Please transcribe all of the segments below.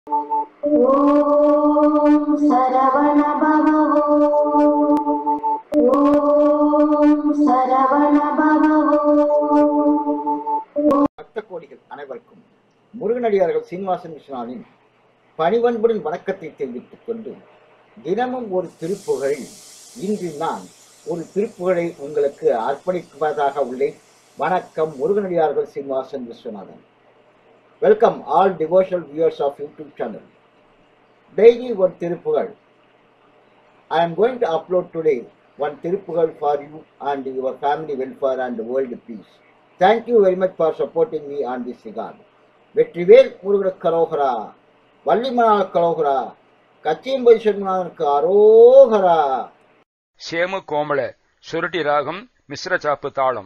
ஓம் சரவண பவோ ஓம் சரவண பவோ பக்த கோடிகள் அனைவருக்கும் முருகனடியார்கள் சீனிவாசன் விஸ்வநாதின் பணிவன்புடன் வணக்கத்தை தெரிவித்துக் கொண்டு தினமும் ஒரு திருப்புகழில் இன்று நான் ஒரு திருப்புகழை உங்களுக்கு அர்ப்பணிப்பதாக உள்ளேன் வணக்கம் முருகனடியார்கள் Srinivasan Viswanathan welcome all devotional viewers of YouTube channel daily one Thiruppugazh I am going to upload today one Tiruppugal for you and your family welfare and world peace. Thank you very much for supporting me on this regard. Vetrivel முருகனுக்கு கரோகரா வள்ளிமணால் கரோகரா கச்சியம்பதி சண்முகனுக்கு அரோகரா சேமு கோமள சுருட்டி ராகம் மிஸ்ர சாப்பு தாளம்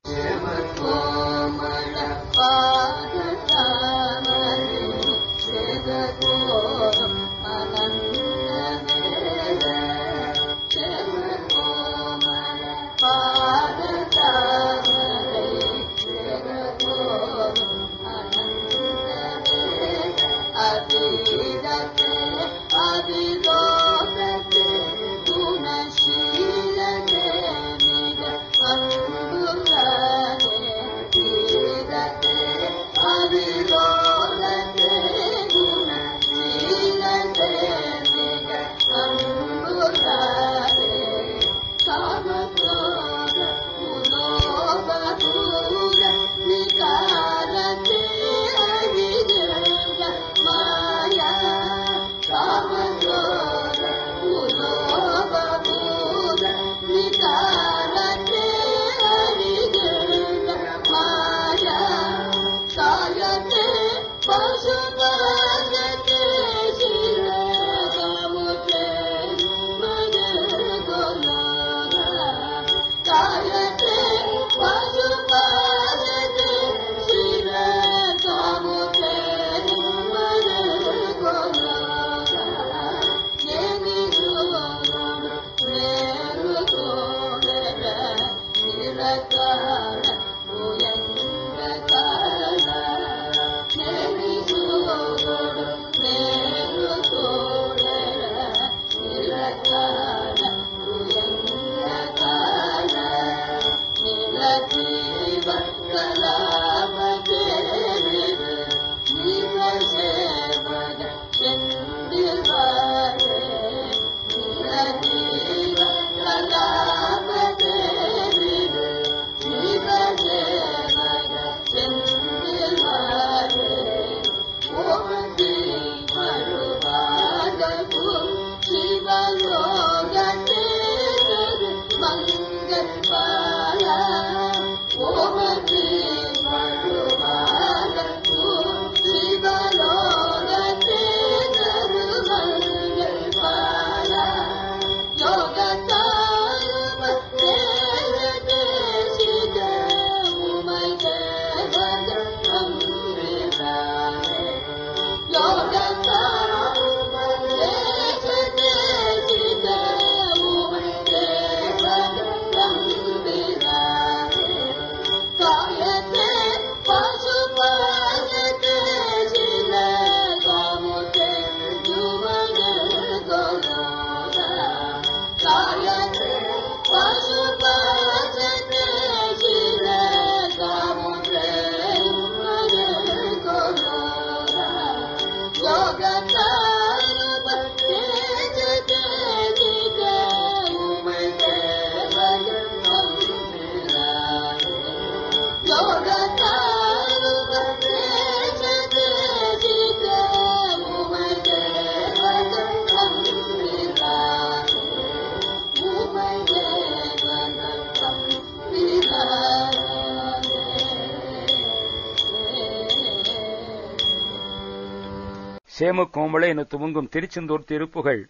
சேமு கோமள என துவங்கும் திருச்செந்தூர் திருப்புகழ்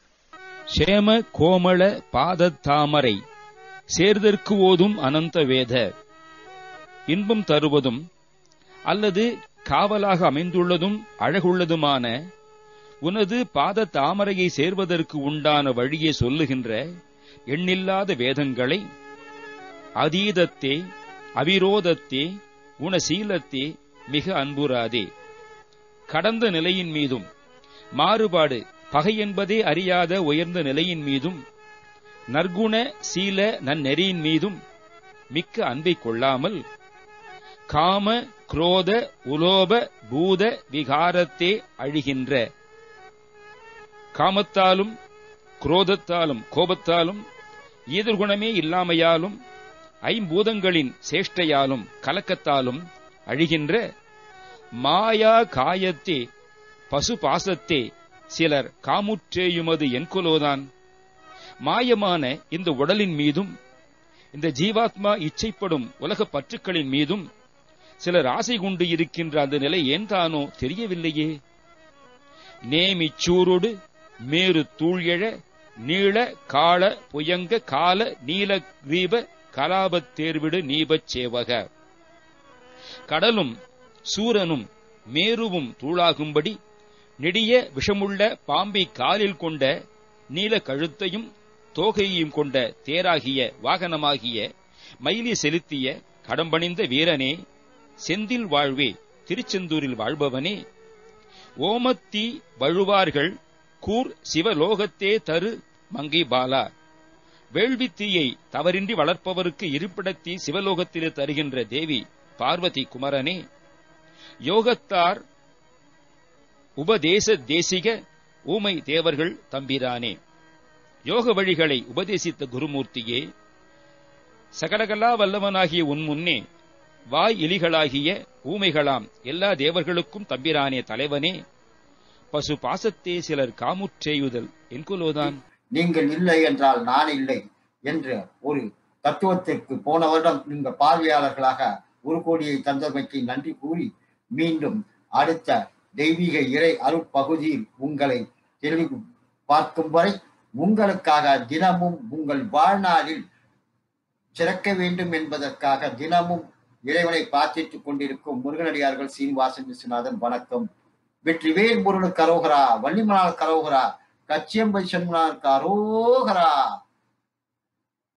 சேம கோமள பாதத்தாமரை சேர்தற்கு ஓதும் அனந்த வேத இன்பம் தருவதும் அல்லது காவலாக அமைந்துள்ளதும் அழகுள்ளதுமான உனது பாத தாமரையை சேர்வதற்கு உண்டான வழியை சொல்லுகின்ற எண்ணில்லாத வேதங்களை அதீதத்தே அவிரோதத்தே குணசீலத்தே மிக அன்புறாதே கடந்த நிலையின் மீதும் மாறுபாடு பகை என்பதே அறியாத உயர்ந்த நிலையின் மீதும் நற்குண சீல நன்னெறியின் மீதும் மிக்க அன்பை கொள்ளாமல் காம குரோத உலோப பூத விகாரத்தே அழிகின்ற காமத்தாலும் குரோதத்தாலும் கோபத்தாலும் ஈதர்குணமே இல்லாமையாலும் ஐம்பூதங்களின் சேஷ்டையாலும் கலக்கத்தாலும் அழிகின்ற மாயா காயத்தே பசு பாசத்தே சிலர் காமுற்றேயுமது என்கொலோதான் மாயமான இந்த உடலின் மீதும் இந்த ஜீவாத்மா இச்சைப்படும் உலகப் பற்றுக்களின் மீதும் சிலர் ஆசை கொண்டு இருக்கின்ற அந்த நிலை ஏன் தானோ தெரியவில்லையே நேமிச்சூரொடு மேரு தூழ்எழ நீள காள புயங்க கால நீல கிரீப கலாபத் தேர்விடு நீபச் சேவக கடலும் சூரனும் மேருவும் தூளாகும்படி நெடிய விஷமுள்ள பாம்பை காலில் கொண்ட நீல கழுத்தையும் தோகையையும் கொண்ட தேராகிய வாகனமாகிய மயிலி செலுத்திய கடம்பணிந்த வீரனே செந்தில் வாழ்வே திருச்செந்தூரில் வாழ்பவனே ஓமத்தி வழுவார்கள் கூர் சிவலோகத்தே தரு மங்கை பாலா வேள்வித் தீயை தவறின்றி வளர்ப்பவருக்கு இருப்பிடத்தீ சிவலோகத்திலே தருகின்ற தேவி பார்வதி குமரனே யோகத்தார் உபதேச தேசிக ஊமை தேவர்கள் தம்பிரானே யோக வழிகளை உபதேசித்த குருமூர்த்தியே சகலகலா வல்லவனாகிய உன் முன்னே வாய் எலிகளாகிய ஊமைகளாம் எல்லா தேவர்களுக்கும் தம்பிரானே தலைவனே பசு பாசத்தே சிலர் காமுற்றேயுதல் என்குலோதான் நீங்கள் இல்லை என்றால் நான் இல்லை என்ற ஒரு தத்துவத்திற்கு போன வருடம் நீங்கள் பார்வையாளர்களாக ஒரு கோடியை தந்தமைக்கு நன்றி கூறி மீண்டும் அடுத்த தெய்வீக இறை அருட்பகுதியில் உங்களை தெளிவு பார்க்கும் வரை உங்களுக்காக தினமும் உங்கள் வாழ்நாளில் சிறக்க வேண்டும் என்பதற்காக தினமும் இறைவனை பார்த்திட்டுக் கொண்டிருக்கும் முருகனடியார்கள் சீனிவாசன் விஸ்வநாதன் வணக்கம் வெற்றிவேல் முருகனுக்கு அரோகரா வள்ளிமலால் கரோகரா கச்சியம்பை சண்முனாருக்கு அரோகரா